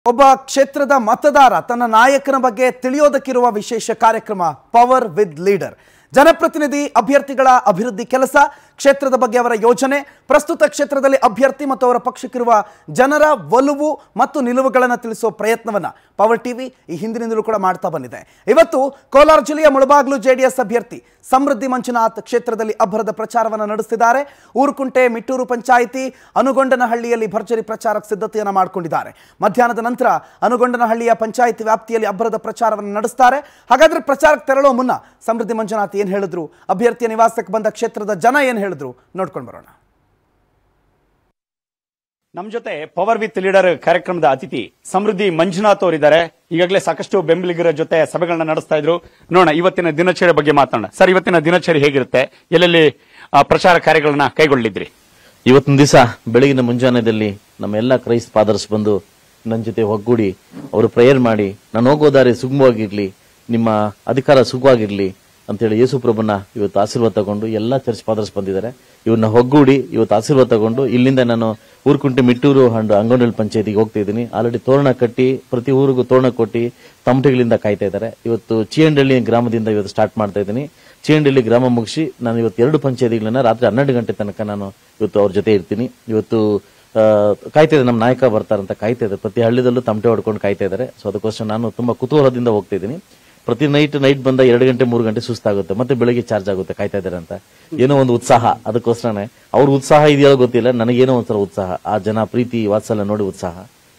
ಒಬ್ಬ ಕ್ಷೇತ್ರದ ಮತದಾರ ತನ್ನ ನಾಯಕನ ಬಗ್ಗೆ ತಿಳಿಯೋದಕ್ಕಿರುವ ವಿಶೇಷ ಕಾರ್ಯಕ್ರಮ ಪವರ್ ವಿತ್ ಲೀಡರ್ ಜನಪ್ರತಿನಿಧಿ ಅಭ್ಯರ್ಥಿಗಳ ಅಭಿವೃದ್ಧಿ ಕೆಲಸ ಕ್ಷೇತ್ರದ ಬಗ್ಗೆ ಅವರ ಯೋಜನೆ ಪ್ರಸ್ತುತ ಕ್ಷೇತ್ರದಲ್ಲಿ ಅಭ್ಯರ್ಥಿ ಮತ್ತು ಅವರ ಪಕ್ಷಕ್ಕಿರುವ ಜನರ ಒಲವು ಮತ್ತು ನಿಲುವುಗಳನ್ನು ತಿಳಿಸುವ ಪ್ರಯತ್ನವನ್ನ ಪವರ್ ಟಿವಿ ಈ ಹಿಂದಿನಿಂದಲೂ ಕೂಡ ಮಾಡ್ತಾ ಬಂದಿದೆ ಇವತ್ತು ಕೋಲಾರ ಜಿಲ್ಲೆಯ ಮುಳಬಾಗ್ಲು ಜೆಡಿಎಸ್ ಅಭ್ಯರ್ಥಿ ಸಮೃದ್ಧಿ ಮಂಜುನಾಥ್ ಕ್ಷೇತ್ರದಲ್ಲಿ ಅಬ್ಬರದ ಪ್ರಚಾರವನ್ನು ನಡೆಸಿದ್ದಾರೆ ಊರುಕುಂಟೆ ಮಿಟ್ಟೂರು ಪಂಚಾಯಿತಿ ಅನುಗೊಂಡನಹಳ್ಳಿಯಲ್ಲಿ ಭರ್ಜರಿ ಪ್ರಚಾರಕ್ಕೆ ಸಿದ್ಧತೆಯನ್ನು ಮಾಡಿಕೊಂಡಿದ್ದಾರೆ ಮಧ್ಯಾಹ್ನದ ನಂತರ ಅನುಗೊಂಡನಹಳ್ಳಿಯ ಪಂಚಾಯಿತಿ ವ್ಯಾಪ್ತಿಯಲ್ಲಿ ಅಬ್ಬರದ ಪ್ರಚಾರವನ್ನು ನಡೆಸ್ತಾರೆ ಹಾಗಾದ್ರೆ ಪ್ರಚಾರಕ್ಕೆ ತೆರಳುವ ಮುನ್ನ ಸಮೃದ್ಧಿ ಮಂಜುನಾಥ್ ಏನು ಹೇಳಿದ್ರು ಅಭ್ಯರ್ಥಿಯ ನಿವಾಸಕ್ಕೆ ಬಂದ ಕ್ಷೇತ್ರದ ಜನ ಏನು ಹೇಳಿದ್ರು ನೋಡ್ಕೊಂಡು ಬರೋಣ ನಮ್ ಜೊತೆ ಪವರ್ ವಿತ್ ಲೀಡರ್ ಕಾರ್ಯಕ್ರಮದ ಅತಿಥಿ ಸಮೃದ್ಧಿ ಮಂಜುನಾಥ್ ಅವರಿದ್ದಾರೆ ಈಗಾಗಲೇ ಸಾಕಷ್ಟು ಬೆಂಬಲಿಗರ ಜೊತೆ ಸಭೆಗಳನ್ನ ನಡೆಸ್ತಾ ಇದ್ರು ನೋಡೋಣ ಇವತ್ತಿನ ದಿನಚರಿ ಬಗ್ಗೆ ಮಾತಾಡೋಣ ಸರ್ ಇವತ್ತಿನ ದಿನಚರಿ ಹೇಗಿರುತ್ತೆ ಎಲ್ಲೆಲ್ಲಿ ಆ, ಪ್ರಚಾರ ಕಾರ್ಯಗಳನ್ನ ಕೈಗೊಳ್ಳಲಿದ್ರಿ ಇವತ್ತಿನ ದಿವಸ ಬೆಳಗಿನ ಮುಂಜಾನೆಯಲ್ಲಿ ನಮ್ಮ ಎಲ್ಲ ಕ್ರೈಸ್ತ ಫಾದರ್ಸ್ ಬಂದು ನನ್ನ ಜೊತೆ ಒಗ್ಗೂಡಿ ಅವರು ಪ್ರೇಯರ್ ಮಾಡಿ ನಾನು ಹೋಗೋ ದಾರಿ ಸುಗಮವಾಗಿರ್ಲಿ ನಿಮ್ಮ ಅಧಿಕಾರ ಸುಖವಾಗಿರ್ಲಿ ಅಂತೇಳಿ ಯೇಸು ಪ್ರಭುನ ಇವತ್ತು ಆಶೀರ್ವಾದ ತಗೊಂಡು ಎಲ್ಲ ಚರ್ಚ್ ಫಾದರ್ಸ್ ಬಂದಿದ್ದಾರೆ ಇವ್ರನ್ನ ಒಗ್ಗೂಡಿ ಇವತ್ತು ಆಶೀರ್ವಾದ ತಗೊಂಡು ಇಲ್ಲಿಂದ ನಾನು ಊರ್ಕುಂಟೆ ಮಿಟ್ಟೂರು ಅಂಡ್ ಅಂಗನಹಳ್ಳಿ ಪಂಚಾಯತಿಗೆ ಹೋಗ್ತಾ ಇದ್ದೀನಿ ಆಲ್ರೆಡಿ ತೋರಣ ಕಟ್ಟಿ ಪ್ರತಿ ಊರಿಗೂ ತೋರಣ ಕೊಟ್ಟಿ ತಮಟೆಗಳಿಂದ ಕಾಯ್ತಾ ಇದ್ದಾರೆ ಇವತ್ತು ಚಿಯಂಡಳ್ಳಿ ಗ್ರಾಮದಿಂದ ಇವತ್ತು ಸ್ಟಾರ್ಟ್ ಮಾಡ್ತಾ ಇದ್ದೀನಿ ಚಿಯಂಡಳ್ಳಿ ಗ್ರಾಮ ಮುಗಿಸಿ ನಾನು ಇವತ್ತು ಎರಡು ಪಂಚಾಯತಿಗಳನ್ನ ರಾತ್ರಿ ಹನ್ನೆರಡು ಗಂಟೆ ತನಕ ನಾನು ಇವತ್ತು ಅವ್ರ ಜೊತೆ ಇರ್ತೀನಿ ಇವತ್ತು ಆ, ಕಾಯ್ತಾ ಇದೆ ನಮ್ಮ ನಾಯಕ ಬರ್ತಾರಂತ ಕಾಯ್ತಾ ಇದೆ ಪ್ರತಿ ಹಳ್ಳಿದಲ್ಲೂ ತಮಟೆ ಹೊಡ್ಕೊಂಡು ಕಾಯ್ತಾ ಇದ್ದಾರೆ ಸೊ ಅದಕ್ಕೋಸ್ಕರ ನಾನು ತುಂಬಾ ಕುತೂಹಲದಿಂದ ಹೋಗ್ತಾ ಇದ್ದೀನಿ ಪ್ರತಿ ನೈಟ್ ನೈಟ್ ಬಂದ ಎರಡು ಗಂಟೆ ಮೂರು ಗಂಟೆ ಸುಸ್ತಾಗುತ್ತೆ ಮತ್ತೆ ಬೆಳಿಗ್ಗೆ ಚಾರ್ಜ್ ಆಗುತ್ತೆ ಕಾಯ್ತಾ ಇದ್ದಾರೆ ಅಂತ ಏನೋ ಒಂದು ಉತ್ಸಾಹ ಅದಕ್ಕೋಸ್ಕರನೇ ಅವ್ರ ಉತ್ಸಾಹ ಇದೆಯೋ ಗೊತ್ತಿಲ್ಲ ನನಗೇನೋ ಒಂಥರ ಉತ್ಸಾಹ ಆ ಜನ ಪ್ರೀತಿ ವಾತ್ಸಲ್ಯ ನೋಡಿ ಉತ್ಸಾಹ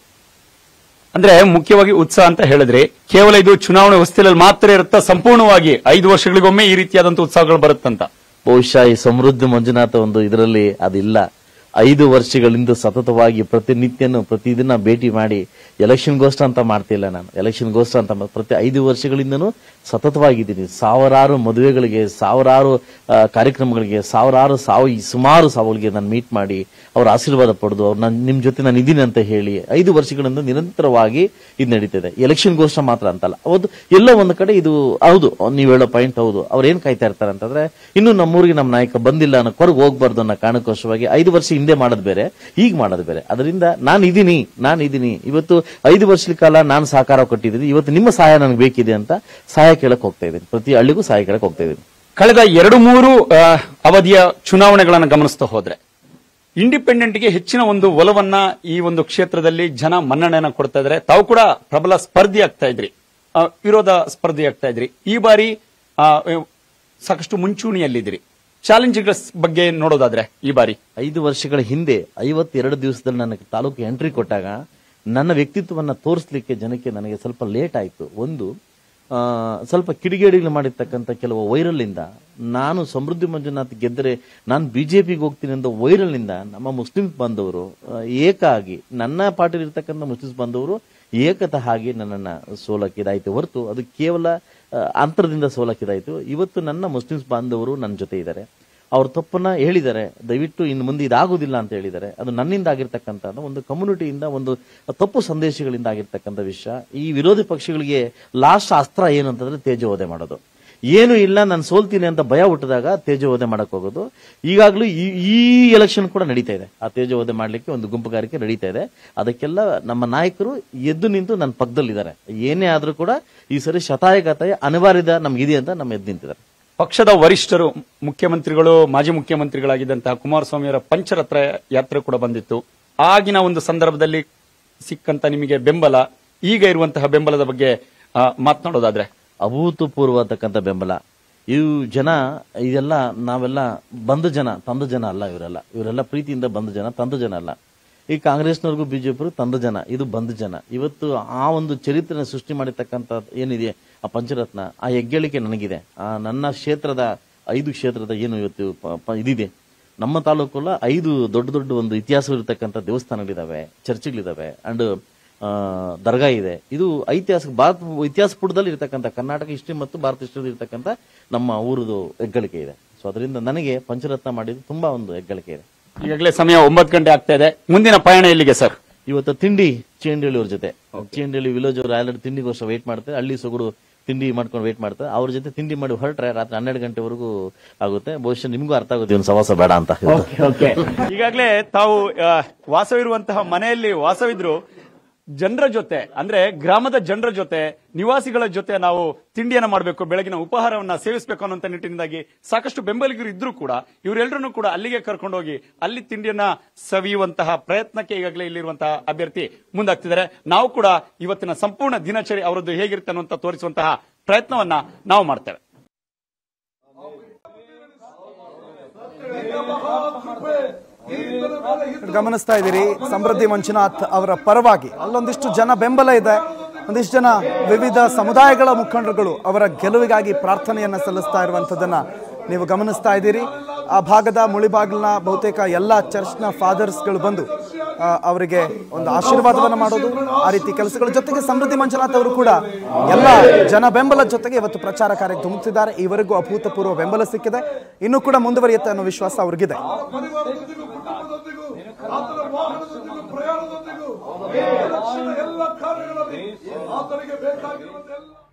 ಅಂದ್ರೆ ಮುಖ್ಯವಾಗಿ ಉತ್ಸಾಹ ಅಂತ ಹೇಳಿದ್ರಿ ಕೇವಲ ಇದು ಚುನಾವಣೆ ಹೊಸ್ತಿಲಲ್ಲಿ ಮಾತ್ರ ಇರುತ್ತಾ ಸಂಪೂರ್ಣವಾಗಿ ಐದು ವರ್ಷಗಳಿಗೊಮ್ಮೆ ಈ ರೀತಿಯಾದಂತ ಉತ್ಸಾಹಗಳು ಬರುತ್ತಂತ ಬಹುಶಃ ಈ ಸಮೃದ್ಧಿ ಮಂಜುನಾಥ ಒಂದು ಇದರಲ್ಲಿ ಅದಿಲ್ಲ ಐದು ವರ್ಷಗಳಿಂದ ಸತತವಾಗಿ ಪ್ರತಿನಿತ್ಯನೂ ಪ್ರತಿದಿನ ಭೇಟಿ ಮಾಡಿ ಎಲೆಕ್ಷನ್ ಗೋಷ್ಠ ಅಂತ ಮಾಡ್ತಿಲ್ಲ ನಾನು ಎಲೆಕ್ಷನ್ ಗೋಷ್ಠ ಅಂತ ಮಾ- ಪ್ರತಿ ಐದು ವರ್ಷಗಳಿಂದನೂ ಸತತವಾಗಿದ್ದೀನಿ ಸಾವಿರಾರು ಮದುವೆಗಳಿಗೆ ಸಾವಿರಾರು ಆ, ಕಾರ್ಯಕ್ರಮಗಳಿಗೆ ಸಾವಿರಾರು ಸಾವು ಸುಮಾರು ಸಾವುಗಳಿಗೆ ನಾನು ಮೀಟ್ ಮಾಡಿ ಅವ್ರ ಆಶೀರ್ವಾದ ಪಡೆದು ಅವ್ರು ನಾನು ನಿಮ್ ಜೊತೆ ನಾನು ಇದ್ದೀನಿ ಅಂತ ಹೇಳಿ ಐದು ವರ್ಷಗಳಿಂದ ನಿರಂತರವಾಗಿ ಇದು ನಡೀತಿದೆ ಎಲೆಕ್ಷನ್ ಗೋಷ್ಠ ಮಾತ್ರ ಅಂತಲ್ಲ ಹೌದು ಎಲ್ಲೋ ಒಂದು ಕಡೆ ಇದು ಹೌದು ನೀವ್ ಹೇಳೋ ಪಾಯಿಂಟ್ ಹೌದು ಅವ್ರು ಏನ್ ಕಾಯ್ತಾ ಇರ್ತಾರೆ ಅಂತಂದ್ರೆ ಇನ್ನು ನಮ್ಮೂರಿಗೆ ನಮ್ಮ ನಾಯಕ ಬಂದಿಲ್ಲ ಅನ್ನೋ ಕೊರಗು ಹೋಗ್ಬಾರ್ದು ಅನ್ನೋ ಕಾರಣಕ್ಕೋಸ್ಕರವಾಗಿ ಐದು ವರ್ಷ ಹಿಂದೆ ಮಾಡೋದು ಬೇರೆ ಈಗ ಮಾಡೋದು ಬೇರೆ ಅದರಿಂದ ನಾನು ಇದೀನಿ ನಾನು ಇದೀನಿ ಇವತ್ತು ಐದು ವರ್ಷದ ಕಾಲ ನಾನು ಸಹಕಾರ ಕೊಟ್ಟಿದ್ದೀನಿ ಇವತ್ತು ನಿಮ್ಮ ಸಹಾಯ ನನಗೆ ಬೇಕಿದೆ ಅಂತ ಸಹಾಯ ಕೇಳಕ್ ಹೋಗ್ತಾ ಇದ್ದೀನಿ ಪ್ರತಿ ಹಳ್ಳಿಗೂ ಸಹಾಯ ಕೇಳಕ್ ಹೋಗ್ತಾ ಇದ್ದೀನಿ ಕಳೆದ ಎರಡು ಮೂರು ಆ, ಅವಧಿಯ ಚುನಾವಣೆಗಳನ್ನ ಗಮನಿಸ್ತಾ ಹೋದ್ರೆ ಇಂಡಿಪೆಂಡೆಂಟ್ಗೆ ಹೆಚ್ಚಿನ ಒಂದು ಒಲವನ್ನ ಈ ಒಂದು ಕ್ಷೇತ್ರದಲ್ಲಿ ಜನ ಮನ್ನಣೆಯನ್ನ ಕೊಡ್ತಾ ಇದ್ದಾರೆ ತಾವು ಕೂಡ ಪ್ರಬಲ ಸ್ಪರ್ಧಿ ಆಗ್ತಾ ಇದ್ರಿ ಆ, ವಿರೋಧ ಸ್ಪರ್ಧಿ ಆಗ್ತಾ ಇದ್ರಿ ಈ ಬಾರಿ ಆ, ಸಾಕಷ್ಟು ಮುಂಚೂಣಿಯಲ್ಲಿದ್ದೀರಿ ಚಾಲೆಂಜ್ಗಳ ಬಗ್ಗೆ ನೋಡೋದಾದ್ರೆ ಈ ಬಾರಿ ಐದು ವರ್ಷಗಳ ಹಿಂದೆ ಐವತ್ತೆರಡು ದಿವಸದಲ್ಲಿ ನನಗೆ ತಾಲೂಕು ಎಂಟ್ರಿ ಕೊಟ್ಟಾಗ ನನ್ನ ವ್ಯಕ್ತಿತ್ವವನ್ನ ತೋರಿಸ್ಲಿಕ್ಕೆ ಜನಕ್ಕೆ ನನಗೆ ಸ್ವಲ್ಪ ಲೇಟ್ ಆಯ್ತು ಒಂದು ಆ, ಸ್ವಲ್ಪ ಕಿಡಿಗೇಡಿಗಳು ಮಾಡಿರ್ತಕ್ಕಂಥ ಕೆಲವು ವೈರಲ್ ಇಂದ ನಾನು ಸಮೃದ್ಧಿ ಮಂಜುನಾಥ್ ಗೆದ್ದರೆ ನಾನು ಬಿಜೆಪಿಗೆ ಹೋಗ್ತೀನಿ ಅಂತ ವೈರಲ್ ನಿಂದ ನಮ್ಮ ಮುಸ್ಲಿಮ್ಸ್ ಬಂದವರು ಆ, ಏಕ ಆಗಿ ನನ್ನ ಪಾರ್ಟಿಲಿ ಇರ್ತಕ್ಕಂಥ ಮುಸ್ಲಿಮ್ಸ್ ಬಂದವರು ಏಕತಃ ಆಗಿ ನನ್ನನ್ನ ಸೋಲಕ್ಕಿದಾಯ್ತು ಹೊರತು ಅದು ಕೇವಲ ಆ, ಅಂತರದಿಂದ ಸೋಲಕ್ಕಿದಾಯ್ತು ಇವತ್ತು ನನ್ನ ಮುಸ್ಲಿಮ್ಸ್ ಬಾಂಧವರು ನನ್ನ ಜೊತೆ ಇದ್ದಾರೆ ಅವ್ರ ತಪ್ಪನ್ನ ಹೇಳಿದ್ದಾರೆ ದಯವಿಟ್ಟು ಇನ್ನು ಮುಂದೆ ಇದಾಗುದಿಲ್ಲ ಅಂತ ಹೇಳಿದ್ದಾರೆ ಅದು ನನ್ನಿಂದ ಆಗಿರ್ತಕ್ಕಂಥ ಒಂದು ಕಮ್ಯುನಿಟಿಯಿಂದ ಒಂದು ತಪ್ಪು ಸಂದೇಶಗಳಿಂದ ಆಗಿರ್ತಕ್ಕಂಥ ವಿಷಯ ಈ ವಿರೋಧಿ ಪಕ್ಷಗಳಿಗೆ ಲಾಸ್ಟ್ ಅಸ್ತ್ರ ಏನು ಅಂತಂದ್ರೆ ತೇಜೋವಧೆ ಮಾಡೋದು ಏನು ಇಲ್ಲ ನಾನು ಸೋಲ್ತೀನಿ ಅಂತ ಭಯ ಹುಟ್ಟಿದಾಗ ತೇಜೋವಧೆ ಮಾಡಕ್ ಹೋಗೋದು ಈಗಾಗಲೂ ಈ ಈ ಎಲೆಕ್ಷನ್ ಕೂಡ ನಡೀತಾ ಇದೆ ಆ ತೇಜೋವಧೆ ಮಾಡ್ಲಿಕ್ಕೆ ಒಂದು ಗುಂಪುಗಾರಿಕೆ ನಡೀತಾ ಇದೆ ಅದಕ್ಕೆಲ್ಲ ನಮ್ಮ ನಾಯಕರು ಎದ್ದು ನಿಂತು ನನ್ನ ಪಕ್ಕದಲ್ಲಿದ್ದಾರೆ ಏನೇ ಆದ್ರೂ ಕೂಡ ಈ ಸರಿ ಶತಾಯಗತಾಯ ಅನಿವಾರ್ಯದ ನಮ್ಗಿದೆ ಅಂತ ನಮ್ಮ ಎದ್ದು ನಿಂತಿದ್ದಾರೆ ಪಕ್ಷದ ವರಿಷ್ಠರು ಮುಖ್ಯಮಂತ್ರಿಗಳು ಮಾಜಿ ಮುಖ್ಯಮಂತ್ರಿಗಳಾಗಿದ್ದಂತಹ ಕುಮಾರಸ್ವಾಮಿಯವರ ಪಂಚರತ್ನ ಯಾತ್ರೆ ಕೂಡ ಬಂದಿತ್ತು ಆಗಿನ ಒಂದು ಸಂದರ್ಭದಲ್ಲಿ ಸಿಕ್ಕಂತ ನಿಮಗೆ ಬೆಂಬಲ ಈಗ ಇರುವಂತಹ ಬೆಂಬಲದ ಬಗ್ಗೆ ಆ, ಮಾತನಾಡೋದಾದ್ರೆ ಅಭೂತಪೂರ್ವತಕ್ಕಂಥ ಬೆಂಬಲ ಇವು ಜನ ಇದೆಲ್ಲ ನಾವೆಲ್ಲ ಬಂದ ಜನ ತಂದ ಜನ ಅಲ್ಲ ಇವರೆಲ್ಲ ಇವರೆಲ್ಲ ಪ್ರೀತಿಯಿಂದ ಬಂದ ಜನ ತಂದ ಜನ ಅಲ್ಲ ಈ ಕಾಂಗ್ರೆಸ್ನವ್ರಿಗೂ ಬಿಜೆಪಿ ತಂದ ಜನ ಇದು ಬಂದ ಜನ ಇವತ್ತು ಆ ಒಂದು ಚರಿತ್ರೆ ಸೃಷ್ಟಿ ಮಾಡಿರ್ತಕ್ಕಂಥ ಏನಿದೆ ಆ ಪಂಚರತ್ನ ಆ ಹೆಗ್ಗಳಿಕೆ ನನಗಿದೆ ಆ ನನ್ನ ಕ್ಷೇತ್ರದ ಐದು ಕ್ಷೇತ್ರದ ಏನು ಇವತ್ತು ಪ- ಪ- ಇದಿದೆ ನಮ್ಮ ತಾಲೂಕಲ್ಲ ಐದು ದೊಡ್ಡ ದೊಡ್ಡ ಒಂದು ಇತಿಹಾಸವಿರ್ತಕ್ಕಂಥ ದೇವಸ್ಥಾನಗಳಿದಾವೆ ಚರ್ಚ್ಗಳಿದಾವೆ ಅಂಡ್ ದರ್ಗಾ ಇದೆ ಇದು ಐತಿಹಾಸಿಕ ಭಾರತ ಇತಿಹಾಸ ಪುಟದಲ್ಲಿ ಇರ್ತಕ್ಕಂಥ ಕರ್ನಾಟಕ ಹಿಸ್ಟ್ರಿ ಮತ್ತು ಭಾರತ ಹಿಸ್ಟ್ರಿ ಇರ್ತಕ್ಕಂಥ ನಮ್ಮ ಊರದು ಹೆಗ್ಗಳಿಕೆ ಇದೆ ಸೊ ಅದರಿಂದ ನನಗೆ ಪಂಚರತ್ನ ಮಾಡಿದ್ದು ತುಂಬಾ ಒಂದು ಹೆಗ್ಗಳಿಕೆ ಇದೆ ಈಗಾಗಲೇ ಸಮಯ ಒಂಬತ್ತು ಗಂಟೆ ಆಗ್ತಾ ಇದೆ ಮುಂದಿನ ಪಯಣ ಎಲ್ಲಿಗೆ ಸರ್ ಇವತ್ತು ತಿಂಡಿ ಚೇಂಡಳ್ಳಿ ಅವ್ರ ಜೊತೆ ಚೇಂಡಳ್ಳಿ ವಿಲೇಜ್ ಅವರು ಆಲ್ರೆಡಿ ತಿಂಡಿಗೋಸ್ಕರ ವೇಟ್ ಮಾಡ್ತಾರೆ ಹಳ್ಳಿ ಸೊಗಡು ತಿಂಡಿ ಮಾಡ್ಕೊಂಡು ವೇಟ್ ಮಾಡ್ತಾರೆ ಅವ್ರ ಜೊತೆ ತಿಂಡಿ ಮಾಡಿ ಹೊರಟ್ರೆ ರಾತ್ರಿ ಹನ್ನೆರಡು ಗಂಟೆವರೆಗೂ ಆಗುತ್ತೆ ಬಹುಶಃ ನಿಮಗೂ ಅರ್ಥ ಆಗುತ್ತೆ ಒಂದು ಸವಾಸ ಬೇಡ ಅಂತ ಈಗಾಗಲೇ ತಾವು ಆ, ವಾಸವಿರುವಂತಹ ಮನೆಯಲ್ಲಿ ವಾಸವಿದ್ರು ಜನರ ಜೊತೆ ಅಂದ್ರೆ ಗ್ರಾಮದ ಜನರ ಜೊತೆ ನಿವಾಸಿಗಳ ಜೊತೆ ನಾವು ತಿಂಡಿಯನ್ನ ಮಾಡಬೇಕು ಬೆಳಗಿನ ಉಪಹಾರವನ್ನ ಸೇವಿಸಬೇಕು ಅನ್ನುವಂತ ನಿಟ್ಟಿನಿಂದಾಗಿ ಸಾಕಷ್ಟು ಬೆಂಬಲಿಗರು ಇದ್ರೂ ಕೂಡ ಇವರೆಲ್ಲರನ್ನು ಕೂಡ ಅಲ್ಲಿಗೆ ಕರ್ಕೊಂಡೋಗಿ ಅಲ್ಲಿ ತಿಂಡಿಯನ್ನ ಸವಿಯುವಂತಹ ಪ್ರಯತ್ನಕ್ಕೆ ಈಗಾಗಲೇ ಇಲ್ಲಿರುವಂತಹ ಅಭ್ಯರ್ಥಿ ಮುಂದಾಗ್ತಿದ್ದಾರೆ ನಾವು ಕೂಡ ಇವತ್ತಿನ ಸಂಪೂರ್ಣ ದಿನಚರಿ ಅವರದ್ದು ಹೇಗಿರುತ್ತೆ ಅನ್ನುವಂತ ತೋರಿಸುವಂತಹ ಪ್ರಯತ್ನವನ್ನ ನಾವು ಮಾಡ್ತೇವೆ ಗಮನಿಸ್ತಾ ಇದ್ದೀರಿ ಸಮೃದ್ಧಿ ಮಂಜುನಾಥ್ ಅವರ ಪರವಾಗಿ ಅಲ್ಲೊಂದಿಷ್ಟು ಜನ ಬೆಂಬಲ ಇದೆ ಒಂದಿಷ್ಟು ಜನ ವಿವಿಧ ಸಮುದಾಯಗಳ ಮುಖಂಡರುಗಳು ಅವರ ಗೆಲುವಿಗಾಗಿ ಪ್ರಾರ್ಥನೆಯನ್ನ ಸಲ್ಲಿಸ್ತಾ ಇರುವಂಥದ್ದನ್ನ ನೀವು ಗಮನಿಸ್ತಾ ಇದ್ದೀರಿ ಆ ಭಾಗದ ಮುಳಿಬಾಗಿಲಿನ ಬಹುತೇಕ ಎಲ್ಲ ಚರ್ಚ್ನ ಫಾದರ್ಸ್ಗಳು ಬಂದು ಆ, ಅವರಿಗೆ ಒಂದು ಆಶೀರ್ವಾದವನ್ನು ಮಾಡೋದು ಆ ರೀತಿ ಕೆಲಸಗಳ ಜೊತೆಗೆ ಸಮೃದ್ಧಿ ಮಂಜುನಾಥ್ ಅವರು ಕೂಡ ಎಲ್ಲ ಜನ ಬೆಂಬಲದ ಜೊತೆಗೆ ಇವತ್ತು ಪ್ರಚಾರ ಕಾರ್ಯಕ್ಕೆ ಧುಮುಕ್ತಿದ್ದಾರೆ ಇವರಿಗೂ ಅಭೂತಪೂರ್ವ ಬೆಂಬಲ ಸಿಕ್ಕಿದೆ ಇನ್ನೂ ಕೂಡ ಮುಂದುವರಿಯುತ್ತೆ ಅನ್ನೋ ವಿಶ್ವಾಸ ಅವ್ರಿಗಿದೆ ಪರಿವಾರದೊಂದಿಗೂ ಕುಟುಂಬದೊಂದಿಗೂ ಆತನ ವಾಹನದೊಂದಿಗೂ ಪ್ರಯಾಣದೊಂದಿಗೂ ಈ ಎಲೆಕ್ಷನ್ ಎಲ್ಲ ಕಾರ್ಯಗಳಲ್ಲಿ ಆತನಿಗೆ ಬೇಕಾಗಿರುವಂತ ಎಲ್ಲ